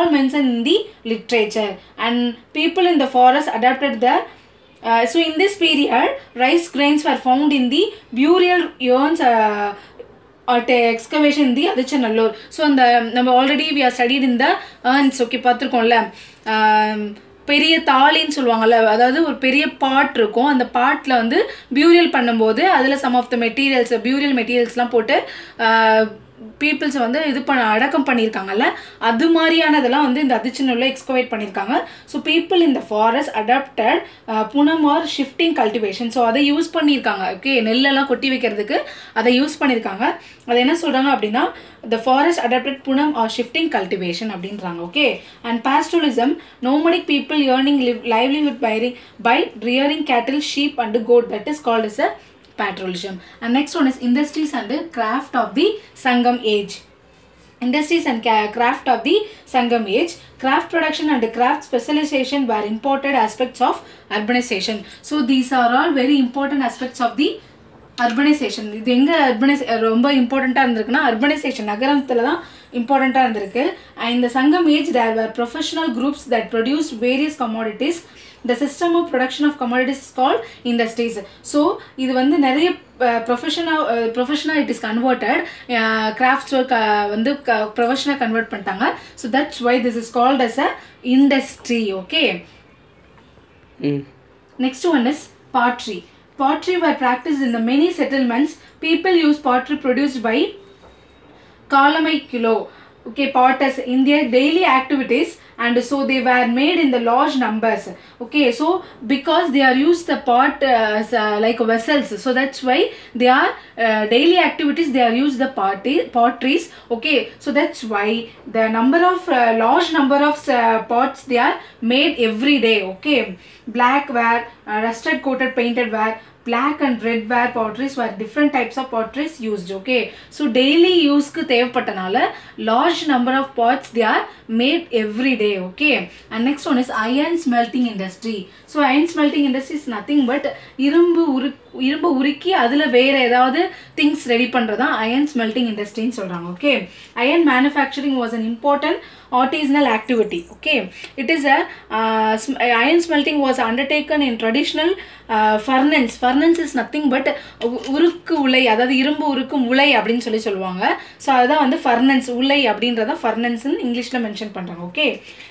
mentioned in the literature and people in the forest adapted the uh, so in this period rice grains were found in the burial urns uh, at excavation in the Adichanallur so அந்த நம்ம already we are studied இந்த urns okay பார்த்துருக்கோம்ல ஆம், பெரிய தாலின்னு சொல்லுவாங்கல்ல அதாவது ஒரு பெரிய பாட் இருக்கும் அந்த பாட்டில் வந்து பியூரியல் பண்ணும்போது அதில் some of the materials burial மெட்டீரியல்ஸ்லாம் போட்டு பீப்புள்ஸை வந்து இது பண்ண அடக்கம் பண்ணியிருக்காங்கல்ல அது மாதிரியானதெல்லாம் வந்து இந்த அதிர்ச்சிநூலில் எக்ஸ்கவேட் பண்ணியிருக்காங்க ஸோ பீப்புள் இந்த ஃபாரஸ்ட் அடாப்டட் புனம் ஆர் ஷிஃப்டிங் கல்டிவேஷன் ஸோ அதை யூஸ் பண்ணியிருக்காங்க ஓகே நெல்லெல்லாம் கொட்டி வைக்கிறதுக்கு அதை யூஸ் பண்ணியிருக்காங்க அது என்ன சொல்கிறாங்க அப்படின்னா the forest adapted punam or shifting cultivation அப்படின்றாங்க okay and pastoralism nomadic people earning live, livelihood by, by rearing cattle sheep and goat that is called as a pastoralism and next one is industries and craft of the sangam age Industries and ca- craft of the Sangam age, craft production and craft specialization were important aspects of urbanization. So these are all very important aspects of the urbanization இது எங்கே urbanise ரொம்ப இம்பார்ட்டண்ட்டாக இருந்திருக்குன்னா urbanisation நகரத்தில் தான் இம்பார்ட்டண்ட்டாக இருந்திருக்கு and இந்த Sangam age there were professional groups that produce various commodities the system of production of commodities is called industries so இது வந்து நிறைய ப்ரொஃபஷனாக ப்ரொஃபஷனாக it is converted crafts work வந்து ப்ரொஃபஷனாக கன்வெர்ட் பண்ணிட்டாங்க so that's why this is called as a industry okay hmm Next one is pottery. Pottery were practiced in the many settlements. People use pottery produced by Kalamai kilo. Okay, potters in their daily activities and so they were made in the large numbers. Okay, so because they are used the pot uh, as, uh, like vessels, so that's why they are uh, daily activities. They are used the potty potteries. Okay, so that's why the number of uh, large number of uh, pots they are made every day. Okay, black ware, uh, rusted coated painted ware black and red ware potteries were different types of potteries used okay so daily யூஸ்க்கு தேவைப்பட்டனால large number of pots they are made every day okay and next one is iron smelting industry so iron smelting industry is nothing but இரும்பு உரு இரும்பு உருக்கி அதில் வேறு ஏதாவது things ready பண்ணுறது தான் அயன் ஸ்மெல்டிங் இண்டஸ்ட்ரின்னு சொல்கிறாங்க okay iron manufacturing was an important artisanal activity okay it is a uh, sm- iron smelting was undertaken in traditional uh, furnace furnace is nothing but உ- உருக்கு உலை அதாவது இரும்பு உருக்கும் உலை அப்படின்னு சொல்லி சொல்லுவாங்க ஸோ அதுதான் வந்து ஃபர்னன்ஸ் உலை அப்படின்றத ஃபர்னன்ஸ்னு இங்கிலீஷில் மென்ஷன் பண்ணுறாங்க ஓகே